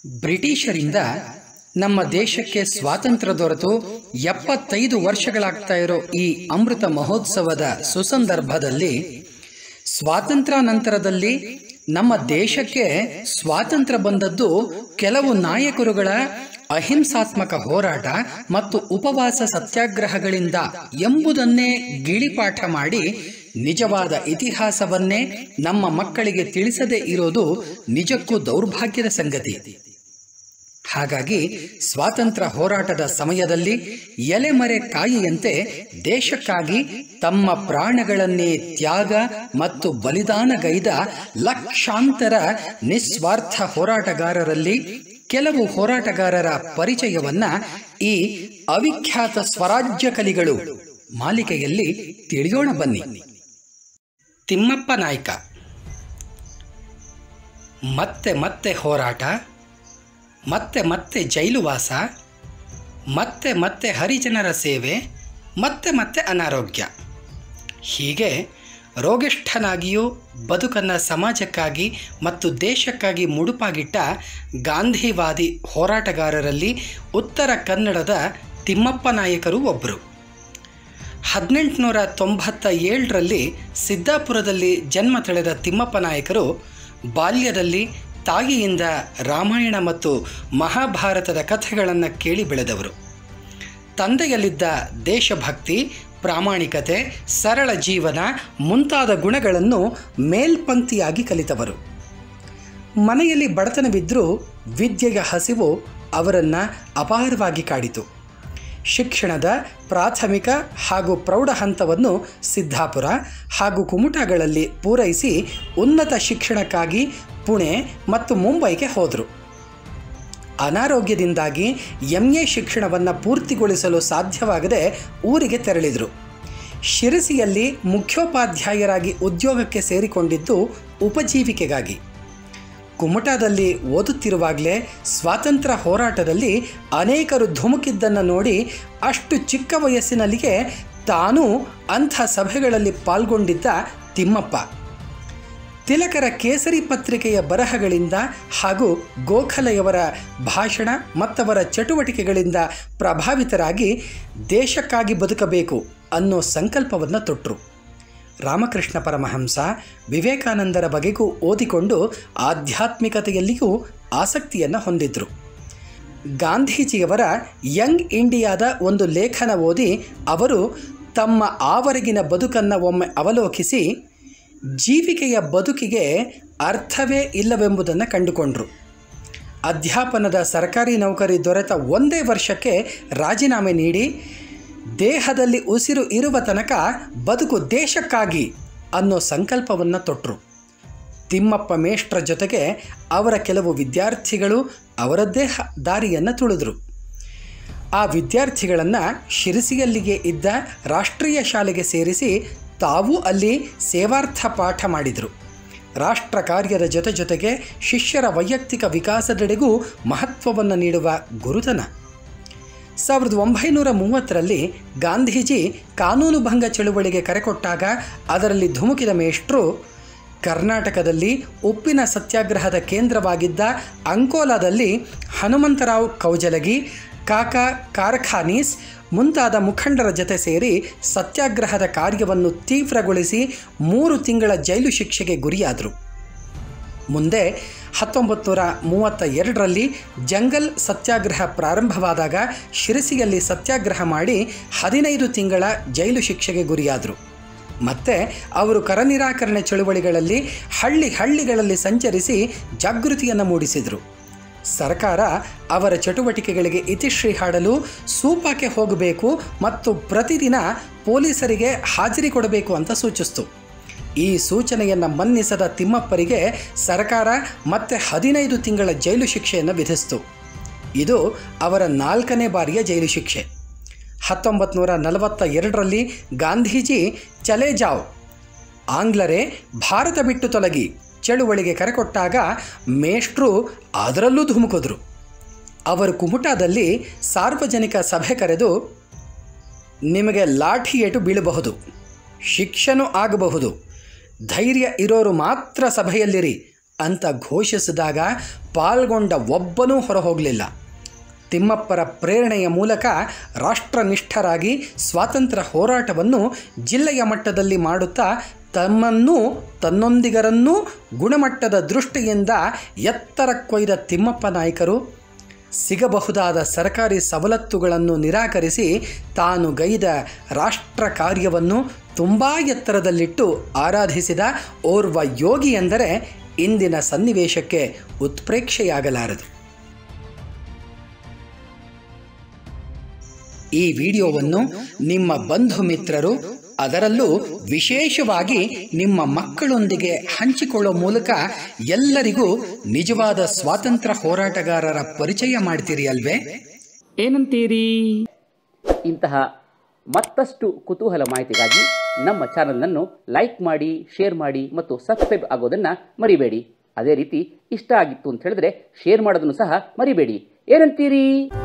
ಬ್ರಿಟಿಷರಿಂದ ನಮ್ಮ ದೇಶಕ್ಕೆ ಸ್ವಾತಂತ್ರ್ಯ ದೊರೆತು ಎಪ್ಪತ್ತೈದು ವರ್ಷಗಳಾಗ್ತಾ ಇರೋ ಈ ಅಮೃತ ಮಹೋತ್ಸವದ ಸುಸಂದರ್ಭದಲ್ಲಿ ಸ್ವಾತಂತ್ರ್ಯ ನಂತರದಲ್ಲಿ ನಮ್ಮ ದೇಶಕ್ಕೆ ಸ್ವಾತಂತ್ರ್ಯ ಬಂದದ್ದು ಕೆಲವು ನಾಯಕರುಗಳ ಅಹಿಂಸಾತ್ಮಕ ಹೋರಾಟ ಮತ್ತು ಉಪವಾಸ ಸತ್ಯಾಗ್ರಹಗಳಿಂದ ಎಂಬುದನ್ನೇ ಗಿಳಿಪಾಠ ಮಾಡಿ ನಿಜವಾದ ಇತಿಹಾಸವನ್ನೇ ನಮ್ಮ ಮಕ್ಕಳಿಗೆ ತಿಳಿಸದೇ ಇರೋದು ನಿಜಕ್ಕೂ ದೌರ್ಭಾಗ್ಯದ ಸಂಗತಿ ಹಾಗಾಗಿ ಸ್ವಾತಂತ್ರ್ಯ ಹೋರಾಟದ ಸಮಯದಲ್ಲಿ ಎಲೆಮರೆ ಕಾಯಿಯಂತೆ ದೇಶಕ್ಕಾಗಿ ತಮ್ಮ ಪ್ರಾಣಗಳನ್ನೇ ತ್ಯಾಗ ಮತ್ತು ಬಲಿದಾನಗೈದ ಲಕ್ಷಾಂತರ ನಿಸ್ವಾರ್ಥ ಹೋರಾಟಗಾರರಲ್ಲಿ ಕೆಲವು ಹೋರಾಟಗಾರರ ಪರಿಚಯವನ್ನ ಈ ಅವಿಖ್ಯಾತ ಸ್ವರಾಜ್ಯ ಕಲಿಗಳು ಮಾಲಿಕೆಯಲ್ಲಿ ತಿಳಿಯೋಣ ಬನ್ನಿ ತಿಮ್ಮಪ್ಪ ನಾಯ್ಕ ಮತ್ತೆ ಮತ್ತೆ ಹೋರಾಟ ಮತ್ತೆ ಮತ್ತೆ ಜೈಲುವಾಸ ಮತ್ತೆ ಮತ್ತೆ ಹರಿಜನರ ಸೇವೆ ಮತ್ತೆ ಮತ್ತೆ ಅನಾರೋಗ್ಯ ಹೀಗೆ ರೋಗಿಷ್ಠನಾಗಿಯೂ ಬದುಕನ್ನು ಸಮಾಜಕ್ಕಾಗಿ ಮತ್ತು ದೇಶಕ್ಕಾಗಿ ಮುಡುಪಾಗಿಟ್ಟ ಗಾಂಧಿವಾದಿ ಹೋರಾಟಗಾರರಲ್ಲಿ ಉತ್ತರ ಕನ್ನಡದ ತಿಮ್ಮಪ್ಪ ನಾಯಕರು ಒಬ್ಬರು ಹದಿನೆಂಟುನೂರ ತೊಂಬತ್ತ ಏಳರಲ್ಲಿ ಸಿದ್ದಾಪುರದಲ್ಲಿ ಜನ್ಮ ತಳೆದ ತಿಮ್ಮಪ್ಪ ನಾಯಕರು ಬಾಲ್ಯದಲ್ಲಿ ತಾಯಿಯಿಂದ ರಾಮಾಯಣ ಮತ್ತು ಮಹಾಭಾರತದ ಕಥೆಗಳನ್ನು ಕೇಳಿ ಬೆಳೆದವರು ತಂದೆಯಲ್ಲಿದ್ದ ದೇಶಭಕ್ತಿ ಪ್ರಾಮಾಣಿಕತೆ ಸರಳ ಜೀವನ ಮುಂತಾದ ಗುಣಗಳನ್ನು ಮೇಲ್ಪಂಕ್ತಿಯಾಗಿ ಕಲಿತವರು ಮನೆಯಲ್ಲಿ ಬಡತನವಿದ್ದರೂ ವಿದ್ಯೆಯ ಹಸಿವು ಅವರನ್ನು ಅಪಾರವಾಗಿ ಕಾಡಿತು ಶಿಕ್ಷಣದ ಪ್ರಾಥಮಿಕ ಹಾಗೂ ಪ್ರೌಢ ಹಂತವನ್ನು ಸಿದ್ದಾಪುರ ಹಾಗೂ ಕುಮುಟಾಗಳಲ್ಲಿ ಪೂರೈಸಿ ಉನ್ನತ ಶಿಕ್ಷಣಕ್ಕಾಗಿ ಪುಣೆ ಮತ್ತು ಮುಂಬೈಗೆ ಹೋದರು ಅನಾರೋಗ್ಯದಿಂದಾಗಿ ಎಂ ಎ ಶಿಕ್ಷಣವನ್ನು ಪೂರ್ತಿಗೊಳಿಸಲು ಸಾಧ್ಯವಾಗದೆ ಊರಿಗೆ ತೆರಳಿದರು ಶಿರಸಿಯಲ್ಲಿ ಮುಖ್ಯೋಪಾಧ್ಯಾಯರಾಗಿ ಉದ್ಯೋಗಕ್ಕೆ ಸೇರಿಕೊಂಡಿದ್ದು ಉಪಜೀವಿಕೆಗಾಗಿ ಕುಮಟಾದಲ್ಲಿ ಓದುತ್ತಿರುವಾಗಲೇ ಸ್ವಾತಂತ್ರ್ಯ ಹೋರಾಟದಲ್ಲಿ ಅನೇಕರು ಧುಮುಕಿದ್ದನ್ನು ನೋಡಿ ಅಷ್ಟು ಚಿಕ್ಕ ವಯಸ್ಸಿನಲ್ಲಿಯೇ ತಾನೂ ಅಂಥ ಸಭೆಗಳಲ್ಲಿ ಪಾಲ್ಗೊಂಡಿದ್ದ ತಿಮ್ಮಪ್ಪ ತಿಲಕರ ಕೇಸರಿ ಪತ್ರಿಕೆಯ ಬರಹಗಳಿಂದ ಹಾಗೂ ಗೋಖಲೆಯವರ ಭಾಷಣ ಮತ್ತವರ ಚಟುವಟಿಕೆಗಳಿಂದ ಪ್ರಭಾವಿತರಾಗಿ ದೇಶಕ್ಕಾಗಿ ಬದುಕಬೇಕು ಅನ್ನೋ ಸಂಕಲ್ಪವನ್ನು ತೊಟ್ಟರು ರಾಮಕೃಷ್ಣ ಪರಮಹಂಸ ವಿವೇಕಾನಂದರ ಬಗೆಗೂ ಓದಿಕೊಂಡು ಆಧ್ಯಾತ್ಮಿಕತೆಯಲ್ಲಿಯೂ ಆಸಕ್ತಿಯನ್ನು ಹೊಂದಿದ್ರು ಗಾಂಧೀಜಿಯವರ ಯಂಗ್ ಇಂಡಿಯಾದ ಒಂದು ಲೇಖನ ಓದಿ ಅವರು ತಮ್ಮ ಆವರೆಗಿನ ಬದುಕನ್ನು ಒಮ್ಮೆ ಅವಲೋಕಿಸಿ ಜೀವಿಕೆಯ ಬದುಕಿಗೆ ಅರ್ಥವೇ ಇಲ್ಲವೆಂಬುದನ್ನು ಕಂಡುಕೊಂಡರು ಅಧ್ಯಾಪನದ ಸರ್ಕಾರಿ ನೌಕರಿ ದೊರೆತ ಒಂದೇ ವರ್ಷಕ್ಕೆ ರಾಜೀನಾಮೆ ನೀಡಿ ದೇಹದಲ್ಲಿ ಉಸಿರು ಇರುವ ತನಕ ಬದುಕು ದೇಶಕ್ಕಾಗಿ ಅನ್ನೋ ಸಂಕಲ್ಪವನ್ನು ತೊಟ್ಟರು ತಿಮ್ಮಪ್ಪ ಮೇಷ್ಟ್ರ ಜೊತೆಗೆ ಅವರ ಕೆಲವು ವಿದ್ಯಾರ್ಥಿಗಳು ಅವರದ್ದೇ ದಾರಿಯನ್ನು ತುಳಿದ್ರು ಆ ವಿದ್ಯಾರ್ಥಿಗಳನ್ನು ಶಿರಸಿಯಲ್ಲಿಗೆ ಇದ್ದ ರಾಷ್ಟ್ರೀಯ ಶಾಲೆಗೆ ಸೇರಿಸಿ ತಾವೂ ಅಲ್ಲಿ ಸೇವಾರ್ಥ ಪಾಠ ಮಾಡಿದರು ರಾಷ್ಟ್ರ ಕಾರ್ಯದ ಜೊತೆ ಜೊತೆಗೆ ಶಿಷ್ಯರ ವೈಯಕ್ತಿಕ ವಿಕಾಸದೆಡೆಗೂ ಮಹತ್ವವನ್ನು ನೀಡುವ ಗುರುತನ ಸಾವಿರದ ಒಂಬೈನೂರ ಮೂವತ್ತರಲ್ಲಿ ಗಾಂಧೀಜಿ ಕಾನೂನು ಭಂಗ ಚಳುವಳಿಗೆ ಕರೆಕೊಟ್ಟಾಗ ಅದರಲ್ಲಿ ಧುಮುಕಿದ ಮೇಷ್ಟ್ರು ಕರ್ನಾಟಕದಲ್ಲಿ ಉಪ್ಪಿನ ಸತ್ಯಾಗ್ರಹದ ಕೇಂದ್ರವಾಗಿದ್ದ ಅಂಕೋಲಾದಲ್ಲಿ ಹನುಮಂತರಾವ್ ಕೌಜಲಗಿ ಕಾಕಾ ಕಾರ್ಖಾನೀಸ್ ಮುಂತಾದ ಮುಖಂಡರ ಜತೆ ಸೇರಿ ಸತ್ಯಾಗ್ರಹದ ಕಾರ್ಯವನ್ನು ತೀವ್ರಗೊಳಿಸಿ ಮೂರು ತಿಂಗಳ ಜೈಲು ಶಿಕ್ಷೆಗೆ ಗುರಿಯಾದರು ಮುಂದೆ ಹತ್ತೊಂಬತ್ತು ನೂರ ಮೂವತ್ತ ಎರಡರಲ್ಲಿ ಜಂಗಲ್ ಸತ್ಯಾಗ್ರಹ ಪ್ರಾರಂಭವಾದಾಗ ಶಿರಸಿಯಲ್ಲಿ ಸತ್ಯಾಗ್ರಹ ಮಾಡಿ ಹದಿನೈದು ತಿಂಗಳ ಜೈಲು ಶಿಕ್ಷೆಗೆ ಗುರಿಯಾದರು ಮತ್ತೆ ಅವರು ಕರನಿರಾಕರಣೆ ಚಳುವಳಿಗಳಲ್ಲಿ ಹಳ್ಳಿ ಹಳ್ಳಿಗಳಲ್ಲಿ ಸಂಚರಿಸಿ ಜಾಗೃತಿಯನ್ನು ಮೂಡಿಸಿದರು ಸರ್ಕಾರ ಅವರ ಚಟುವಟಿಕೆಗಳಿಗೆ ಇತಿಶ್ರೀ ಹಾಡಲು ಸೂಪಾಕ್ಕೆ ಹೋಗಬೇಕು ಮತ್ತು ಪ್ರತಿದಿನ ಪೊಲೀಸರಿಗೆ ಹಾಜರಿ ಕೊಡಬೇಕು ಅಂತ ಸೂಚಿಸಿತು ಈ ಸೂಚನೆಯನ್ನು ಮನ್ನಿಸದ ತಿಮ್ಮಪ್ಪರಿಗೆ ಸರ್ಕಾರ ಮತ್ತೆ ಹದಿನೈದು ತಿಂಗಳ ಜೈಲು ಶಿಕ್ಷೆಯನ್ನು ವಿಧಿಸಿತು ಇದು ಅವರ ನಾಲ್ಕನೇ ಬಾರಿಯ ಜೈಲು ಶಿಕ್ಷೆ ಹತ್ತೊಂಬತ್ತು ನೂರ ನಲವತ್ತ ಎರಡರಲ್ಲಿ ಗಾಂಧೀಜಿ ಚಲೆ ಜಾವ್ ಆಂಗ್ಲರೇ ಭಾರತ ಬಿಟ್ಟು ತೊಲಗಿ ಚಳುವಳಿಗೆ ಕರೆಕೊಟ್ಟಾಗ ಮೇಷ್ಟ್ರು ಅದರಲ್ಲೂ ಧುಮುಕಿದ್ರು ಅವರು ಕುಮುಟಾದಲ್ಲಿ ಸಾರ್ವಜನಿಕ ಸಭೆ ಕರೆದು ನಿಮಗೆ ಲಾಠಿ ಏಟು ಬೀಳಬಹುದು ಶಿಕ್ಷೆನೂ ಆಗಬಹುದು ಧೈರ್ಯ ಇರೋರು ಮಾತ್ರ ಸಭೆಯಲ್ಲಿರಿ ಅಂತ ಘೋಷಿಸಿದಾಗ ಪಾಲ್ಗೊಂಡ ಒಬ್ಬನೂ ಹೊರಹೋಗಲಿಲ್ಲ ತಿಮ್ಮಪ್ಪರ ಪ್ರೇರಣೆಯ ಮೂಲಕ ರಾಷ್ಟ್ರನಿಷ್ಠರಾಗಿ ಸ್ವಾತಂತ್ರ್ಯ ಹೋರಾಟವನ್ನು ಜಿಲ್ಲೆಯ ಮಟ್ಟದಲ್ಲಿ ಮಾಡುತ್ತಾ ತಮ್ಮನ್ನೂ ತನ್ನೊಂದಿಗರನ್ನೂ ಗುಣಮಟ್ಟದ ದೃಷ್ಟಿಯಿಂದ ಎತ್ತರಕ್ಕೊಯ್ದ ತಿಮ್ಮಪ್ಪ ನಾಯಕರು ಸಿಗಬಹುದಾದ ಸರ್ಕಾರಿ ಸವಲತ್ತುಗಳನ್ನು ನಿರಾಕರಿಸಿ ತಾನು ಗೈದ ರಾಷ್ಟ್ರ ಕಾರ್ಯವನ್ನು ತುಂಬ ಎತ್ತರದಲ್ಲಿಟ್ಟು ಆರಾಧಿಸಿದ ಓರ್ವ ಯೋಗಿ ಎಂದರೆ ಇಂದಿನ ಸನ್ನಿವೇಶಕ್ಕೆ ಉತ್ಪ್ರೇಕ್ಷೆಯಾಗಲಾರದು ಈ ವಿಡಿಯೋವನ್ನು ನಿಮ್ಮ ಬಂಧು ಮಿತ್ರರು ಅದರಲ್ಲೂ ವಿಶೇಷವಾಗಿ ನಿಮ್ಮ ಮಕ್ಕಳೊಂದಿಗೆ ಹಂಚಿಕೊಳ್ಳೋ ಮೂಲಕ ಎಲ್ಲರಿಗೂ ನಿಜವಾದ ಸ್ವಾತಂತ್ರ್ಯ ಹೋರಾಟಗಾರರ ಪರಿಚಯ ಮಾಡ್ತೀರಿ ಅಲ್ವೇ ಏನಂತೀರಿ ಇಂತಹ ಮತ್ತಷ್ಟು ಕುತೂಹಲ ಮಾಹಿತಿಗಾಗಿ ನಮ್ಮ ಚಾನಲನ್ನು ಲೈಕ್ ಮಾಡಿ ಶೇರ್ ಮಾಡಿ ಮತ್ತು ಸಬ್ಸ್ಕ್ರೈಬ್ ಆಗೋದನ್ನು ಮರಿಬೇಡಿ ಅದೇ ರೀತಿ ಇಷ್ಟ ಆಗಿತ್ತು ಅಂತ ಹೇಳಿದ್ರೆ ಶೇರ್ ಮಾಡೋದನ್ನು ಸಹ ಮರಿಬೇಡಿ ಏನಂತೀರಿ